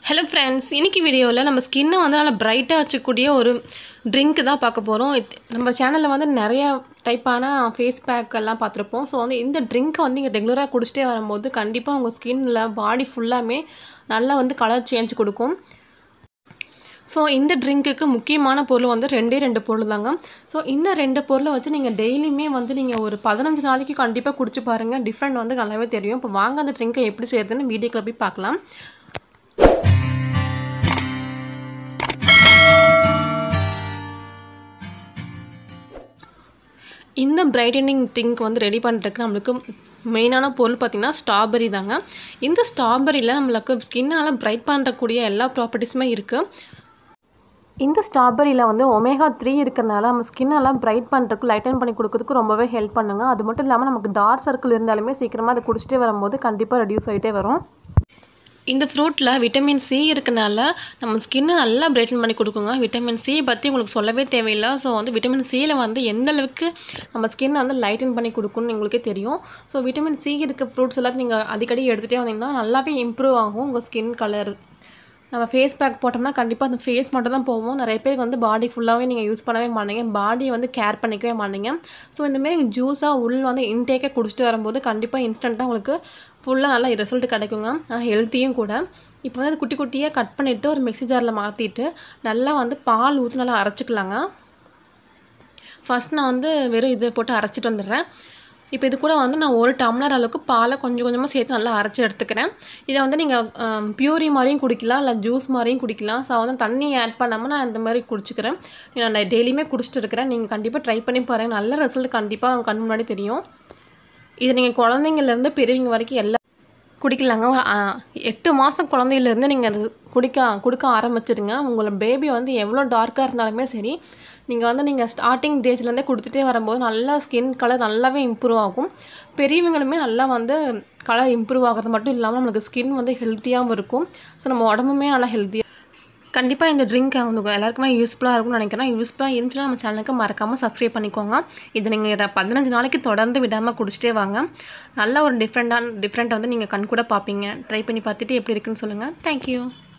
hello friends இன்னைக்கு வீடியோவில் நம்ம ஸ்கின்னை வந்து நல்லா பிரைட்டாக வச்சுக்கூடிய ஒரு ட்ரிங்க் தான் பார்க்க போகிறோம் நம்ம சேனலில் வந்து நிறைய டைப்பான ஃபேஸ் பேக் எல்லாம் பார்த்துருப்போம் ஸோ வந்து இந்த ட்ரிங்க்கை வந்து நீங்கள் ரெகுலராக குடிச்சிட்டே வரும்போது கண்டிப்பாக உங்கள் ஸ்கின்னில் பாடி ஃபுல்லாமே நல்லா வந்து கலர் சேஞ்ச் கொடுக்கும் ஸோ இந்த ட்ரிங்க்குக்கு முக்கியமான பொருள் வந்து ரெண்டே ரெண்டு பொருள் தாங்க ஸோ இந்த ரெண்டு பொருளை வச்சு நீங்கள் டெய்லியுமே வந்து நீங்கள் ஒரு பதினஞ்சு நாளைக்கு கண்டிப்பாக குடிச்சு பாருங்கள் டிஃப்ரெண்ட் வந்து நல்லாவே தெரியும் இப்போ வாங்க அந்த ட்ரிங்க்கை எப்படி செய்யறதுன்னு வீடியோக்குள்ள போய் பார்க்கலாம் இந்த பிரைட்டனிங் ட்ரிங்க் வந்து ரெடி பண்ணுறதுக்கு நம்மளுக்கு மெயினான பொருள் பார்த்திங்கன்னா ஸ்ட்ராபெரி தாங்க இந்த ஸ்ட்ராபெரியில் நம்மளுக்கு ஸ்கின்னால் பிரைட் பண்ணுறக்கூடிய எல்லா ப்ராப்பர்ட்டிஸுமே இருக்குது இந்த ஸ்ட்ராபெரியில் வந்து ஒமேகா த்ரீ இருக்கிறனால நம்ம ஸ்கின்னெல்லாம் பிரைட் பண்ணுறதுக்கு லைட்டன் பண்ணி கொடுக்கறதுக்கு ரொம்பவே ஹெல்ப் பண்ணுங்க அது மட்டும் இல்லாமல் நமக்கு டார்க் சர்க்கிள் இருந்தாலுமே சீக்கிரமாக அதை குடிச்சிட்டே வரும்போது கண்டிப்பாக ரெடியூஸ் ஆகிட்டே வரும் இந்த ஃப்ரூட்டில் விட்டமின் சி இருக்கனால நம்ம ஸ்கின்னை நல்லா பிரைட்டன் பண்ணி கொடுக்குங்க விட்டமின் சி பற்றி உங்களுக்கு சொல்லவே தேவையில்லை ஸோ வந்து விட்டமின் சியில் வந்து எந்த அளவுக்கு நம்ம ஸ்கின்னை வந்து லைட்டன் பண்ணி கொடுக்குன்னு உங்களுக்கே தெரியும் ஸோ விட்டமின் சி இருக்க ஃப்ரூட்ஸ் எல்லாம் நீங்கள் அடிக்கடி எடுத்துகிட்டே வந்தீங்கன்னா நல்லாவே இம்ப்ரூவ் ஆகும் உங்கள் ஸ்கின் கலர் நம்ம ஃபேஸ் பேக் போட்டோம்னா கண்டிப்பாக அந்த ஃபேஸ் மட்டும் தான் போவோம் நிறைய பேருக்கு வந்து பாடி ஃபுல்லாகவே நீங்கள் யூஸ் பண்ணவே மாட்டீங்க பாடியை வந்து கேர் பண்ணிக்கவே மாட்டீங்க ஸோ இந்தமாரி ஜூஸாக உள் வந்து இன்டேக்கே குடிச்சிட்டு வரும்போது கண்டிப்பாக இன்ஸ்டண்ட்டாக உங்களுக்கு ஃபுல்லாக நல்லா ரிசல்ட் கிடைக்குங்க ஹெல்த்தியும் கூட இப்போ வந்து குட்டி குட்டியாக கட் பண்ணிவிட்டு ஒரு மிக்ஸி ஜாரில் மாற்றிட்டு நல்லா வந்து பால் ஊற்றி நல்லா அரைச்சிக்கலாங்க ஃபஸ்ட் நான் வந்து வெறும் இதை போட்டு அரைச்சிட்டு வந்துடுறேன் இப்போ இது கூட வந்து நான் ஒரு டம்ளர் அளவுக்கு பாலை கொஞ்சம் கொஞ்சமாக சேர்த்து நல்லா அரைச்சி எடுத்துக்கிறேன் இதை வந்து நீங்கள் பியூரி மாதிரியும் குடிக்கலாம் இல்லை ஜூஸ் மாதிரியும் குடிக்கலாம் ஸோ வந்து தண்ணி ஆட் பண்ணாமல் நான் இந்த மாதிரி குடிச்சிக்கிறேன் நான் டெய்லியுமே குடிச்சிட்டு இருக்கிறேன் நீங்கள் கண்டிப்பாக ட்ரை பண்ணி பாருங்கள் நல்ல ரிசல்ட் கண்டிப்பாக கண் முன்னாடி தெரியும் இது நீங்கள் குழந்தைங்கள்லேருந்து பெரியவங்க வரைக்கும் எல்லா குடிக்கலாங்க ஒரு எட்டு மாதம் குழந்தையிலேருந்து நீங்கள் அது குடிக்க கொடுக்க ஆரம்பிச்சிடுங்க உங்களோட பேபி வந்து எவ்வளோ டார்க்காக இருந்தாலுமே சரி நீங்கள் வந்து நீங்கள் ஸ்டார்டிங் டேஜ்லேருந்தே கொடுத்துட்டே வரும்போது நல்லா ஸ்கின் கலர் நல்லாவே இம்ப்ரூவ் ஆகும் பெரியவங்களுமே நல்லா வந்து கலர் இம்ப்ரூவ் ஆகிறது மட்டும் இல்லாமல் நம்மளுக்கு ஸ்கின் வந்து ஹெல்த்தியாகவும் இருக்கும் ஸோ நம்ம உடம்புமே நல்லா ஹெல்த்தியாக கண்டிப்பாக இந்த ட்ரிங்க் வந்து எல்லாருக்குமே யூஸ்ஃபுல்லாக இருக்கும்னு நினைக்கிறேன் யூஸ்ஃபுல்லாக இருந்துச்சுன்னா நம்ம சேனலுக்கு மறக்காமல் சப்ஸ்கிரைப் பண்ணிக்கோங்க இதை நீங்கள் பதினஞ்சு நாளைக்கு தொடர்ந்து விடாமல் குடிச்சிட்டே வாங்க நல்ல ஒரு டிஃப்ரெண்ட்டான டிஃப்ரெண்ட்டை வந்து நீங்கள் கண் கூட பார்ப்பீங்க ட்ரை பண்ணி பார்த்துட்டு எப்படி இருக்குன்னு சொல்லுங்கள் தேங்க்யூ